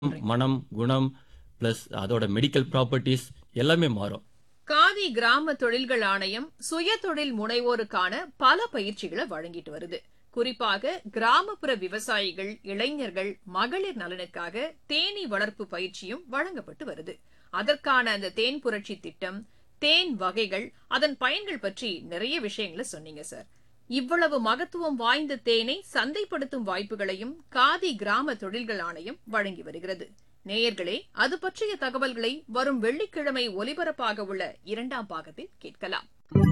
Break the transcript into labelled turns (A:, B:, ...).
A: மனம் குணம் பிளஸ் அதோட மெடிக்கல் ப்ராப்பர்ட்டிஸ் எல்லாமே மாறும்
B: காதி கிராம தொழில்கள் ஆணையம் சுய தொழில் முனைவோருக்கான பல பயிற்சிகளை வழங்கிட்டு வருது குறிப்பாக கிராமப்புற விவசாயிகள் இளைஞர்கள் மகளிர் நலனுக்காக தேனீ வளர்ப்பு பயிற்சியும் வழங்கப்பட்டு வருது அதற்கான அந்த தேன் புரட்சி திட்டம் தேன் வகைகள் அதன் பயன்கள் பற்றி நிறைய விஷயங்களை சொன்னீங்க சார் இவ்வளவு மகத்துவம் வாய்ந்த தேனை சந்தைப்படுத்தும் வாய்ப்புகளையும் காதி கிராம தொழில்கள் ஆணையம் வழங்கி வருகிறது நேயர்களே அது பற்றிய தகவல்களை வரும் வெள்ளிக்கிழமை ஒலிபரப்பாக உள்ள இரண்டாம் பாகத்தில் கேட்கலாம்